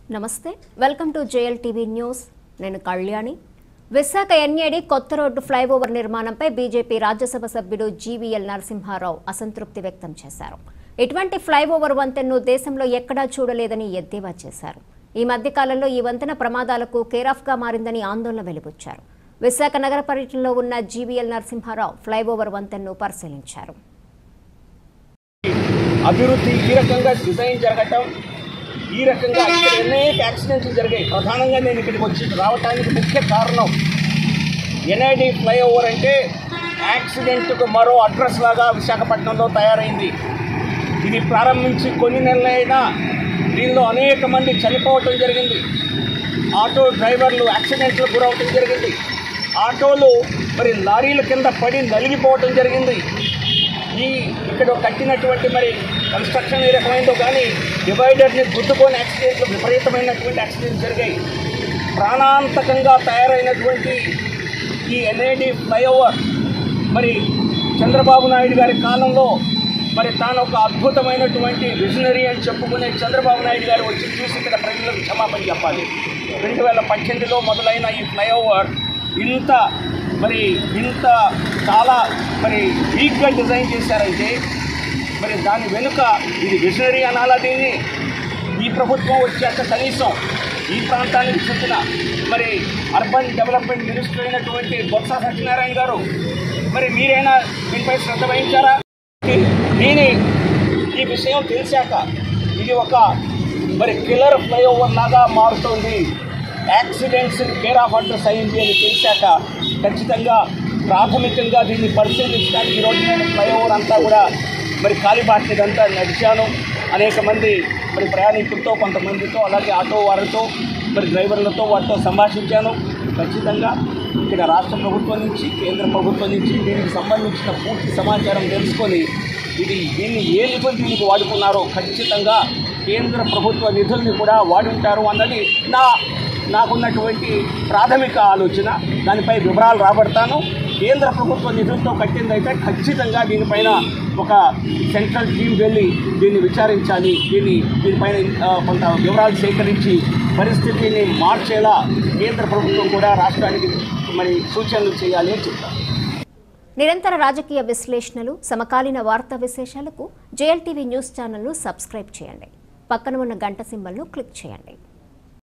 నమస్తే welcome to JL TV news నేను Kalyani Visakha NAD కొత్త రోడ్డు ఫ్లైఓవర్ నిర్మాణంపై బీజేపీ రాజ్యసభ సభ్యుడు జీవీఎల్ నరసింహారావు అసంతృప్తి వ్యక్తం చేశారు ఇటువంటి ఫ్లైఓవర్ వంతెన్ను దేశంలో ఎక్కడా చూడలేదని ఎద్దేవా చేశారు ఈ మధ్యకాలంలో ఈ వంతెన ప్రమాదాలకు కేరాఫ్గా మారిందని ఆందోళన వెలిబుచ్చారు విశాఖ నగర పర్యటనలో ఉన్న జీవీఎల్ నరసింహారావు ఫ్లైఓవర్ వంతెన్ను పరిశీలించారు అభివృద్ధి ఈ రకంగా డిజైన్ జరగటం ఈ రకంగా ఇక్కడ అనేక యాక్సిడెంట్లు జరిగాయి ప్రధానంగా నేను ఇక్కడికి వచ్చి రావడానికి ముఖ్య కారణం ఎన్ఐడి ఫ్లైఓవర్ అంటే యాక్సిడెంట్కు మరో అడ్రస్ లాగా విశాఖపట్నంలో తయారైంది ఇది ప్రారంభించి కొన్ని నెలలైనా దీనిలో అనేక మంది చనిపోవటం జరిగింది ఆటో డ్రైవర్లు యాక్సిడెంట్లకు గురవటం జరిగింది ఆటోలు మరి లారీల కింద పడి నలిగిపోవటం జరిగింది ఈ ఇక్కడ కట్టినటువంటి మరి కన్స్ట్రక్షన్ ఏ రకమైందో కానీ డివైడర్ని గుద్దుకొని యాక్సిడెంట్లు విపరీతమైనటువంటి యాక్సిడెంట్స్ జరిగాయి ప్రాణాంతకంగా తయారైనటువంటి ఈ ఎన్ఐడి ఫ్లైఓవర్ మరి చంద్రబాబు నాయుడు గారి కాలంలో మరి తాను ఒక అద్భుతమైనటువంటి విజనరీ అని చెప్పుకునే చంద్రబాబు నాయుడు గారు వచ్చి చూసి ఇక్కడ ప్రజలకు క్షమాపణ చెప్పాలి రెండు వేల పద్దెనిమిదిలో మొదలైన ఈ ఫ్లైఓవర్ ఇంత మరి ఇంత చాలా మరి వీక్గా డిజైన్ చేశారంటే మరి దాని వెనుక ఇది విజనరీ అనాలా దీన్ని ఈ ప్రభుత్వం వచ్చాక కనీసం ఈ ప్రాంతానికి చెందిన మరి అర్బన్ డెవలప్మెంట్ మినిస్టర్ అయినటువంటి బొత్స సత్యనారాయణ గారు మరి మీరైనా దీనిపై శ్రద్ధ వహించారా దీని ఈ విషయం తెలిసాక ఇది ఒక మరి కిల్లర్ ఫ్లైఓవర్ లాగా మారుతోంది యాక్సిడెంట్స్ కేర్ ఆఫ్ అడ్రస్ అయింది అని తెలిసాక ఖచ్చితంగా ప్రాథమికంగా దీన్ని పరిశీలించడానికి ఈరోజు నేను ఫ్లైఓవర్ అంతా కూడా మరి కాలిబాట ఇదంతా నడిచాను అనేక మంది మరి ప్రయాణికులతో కొంతమందితో అలాగే ఆటో వారితో మరి డ్రైవర్లతో వారితో సంభాషించాను ఖచ్చితంగా ఇక్కడ రాష్ట్ర ప్రభుత్వం నుంచి కేంద్ర ప్రభుత్వం నుంచి దీనికి సంబంధించిన పూర్తి సమాచారం తెలుసుకొని ఇది దీన్ని ఏ నిధులు దీనికి వాడుకున్నారో ఖచ్చితంగా కేంద్ర ప్రభుత్వ నిధుల్ని కూడా వాడుంటారు అన్నది నా నాకున్నటువంటి ప్రాథమిక ఆలోచన దానిపై వివరాలు రాబడతాను కేంద్ర ప్రభుత్వ నిధులతో కట్టిందైతే ఖచ్చితంగా దీనిపైన ఒక సెంట్రల్ టీం వెళ్ళి దీన్ని విచారించాలి దీన్ని దీనిపైన ఆ, కొంత వివరాలు సేకరించి పరిస్థితిని మార్చేలా కేంద్ర ప్రభుత్వం కూడా రాష్ట్రానికి మరి సూచనలు చేయాలి అని చెప్తాను నిరంతర రాజకీయ విశ్లేషణలు సమకాలీన వార్తా విశేషాలకు జేఎల్ టీవీ న్యూస్ ఛానల్ను సబ్స్క్రైబ్ చేయండి పక్కన ఉన్న గంట సింబల్ను క్లిక్ చేయండి